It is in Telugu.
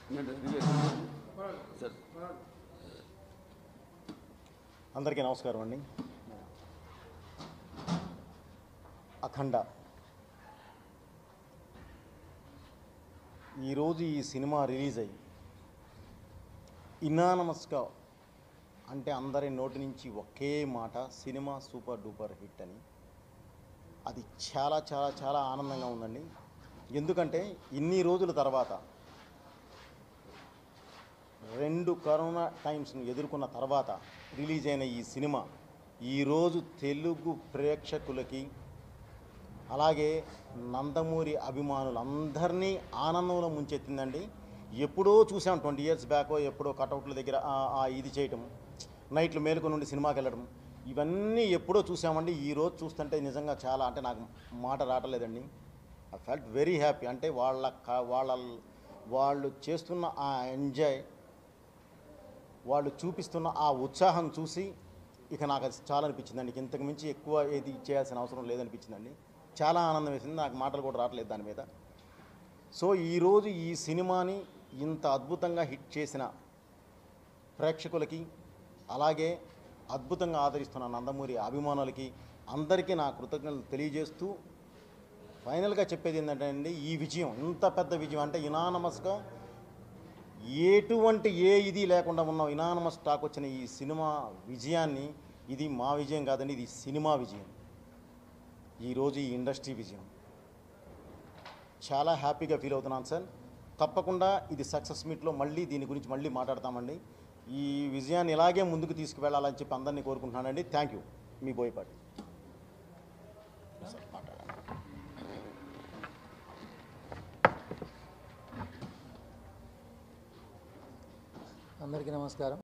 సార్ అందరికీ నమస్కారం అండి అఖండ ఈరోజు ఈ సినిమా రిలీజ్ అయ్యి ఇనానమస్గా అంటే అందరి నోటి నుంచి ఒకే మాట సినిమా సూపర్ డూపర్ హిట్ అని అది చాలా చాలా చాలా ఆనందంగా ఉందండి ఎందుకంటే ఇన్ని రోజుల తర్వాత రెండు కరోనా టైమ్స్ని ఎదుర్కొన్న తర్వాత రిలీజ్ అయిన ఈ సినిమా ఈరోజు తెలుగు ప్రేక్షకులకి అలాగే నందమూరి అభిమానులందరినీ ఆనందంలో ముంచెత్తిందండి ఎప్పుడో చూసాం ట్వంటీ ఇయర్స్ బ్యాక్ ఎప్పుడో కటౌట్ల దగ్గర ఆ- ఆ ఇది చేయటం నైట్లు మేలుకొని నుండి సినిమాకి వెళ్ళడం ఇవన్నీ ఎప్పుడో చూసామండి ఈరోజు చూస్తుంటే నిజంగా చాలా అంటే నాకు మాట రావట్లేదండి ఐ ఫెల్ట్ వెరీ హ్యాపీ అంటే వాళ్ళ క- వాళ్ళ వాళ్ళు చేస్తున్న ఆ ఎంజాయ్ వాళ్ళు చూపిస్తున్న ఆ ఉత్సాహం చూసి ఇక నాకు అది చాలా అనిపించిందండి ఇక ఇంతకు మించి ఎక్కువ ఏది చేయాల్సిన అవసరం లేదనిపించిందండి చాలా ఆనందం వేసింది నాకు మాటలు కూడా రావట్లేదు దాని మీద సో ఈరోజు ఈ సినిమాని ఇంత అద్భుతంగా హిట్ చేసిన ప్రేక్షకులకి అలాగే అద్భుతంగా ఆదరిస్తున్న నందమూరి అభిమానులకి అందరికీ నా కృతజ్ఞతలు తెలియజేస్తూ ఫైనల్గా చెప్పేది ఏంటంటే అండి ఈ విజయం ఇంత పెద్ద విజయం అంటే ఇనానమస్గా ఎటువంటి ఏ ఇది లేకుండా ఉన్న ఇనానమస్ టాక్ వచ్చిన ఈ సినిమా విజయాన్ని ఇది మా విజయం కాదండి ఇది సినిమా విజయం ఈరోజు ఈ ఇండస్ట్రీ విజయం చాలా హ్యాపీగా ఫీల్ అవుతున్నాను సార్ తప్పకుండా ఇది సక్సెస్ మీట్లో మళ్ళీ దీని గురించి మళ్ళీ మాట్లాడతామండి ఈ విజయాన్ని ఇలాగే ముందుకు తీసుకువెళ్ళాలని చెప్పి అందరినీ కోరుకుంటున్నానండి థ్యాంక్ యూ మీ బోయపాటి అందరికీ నమస్కారం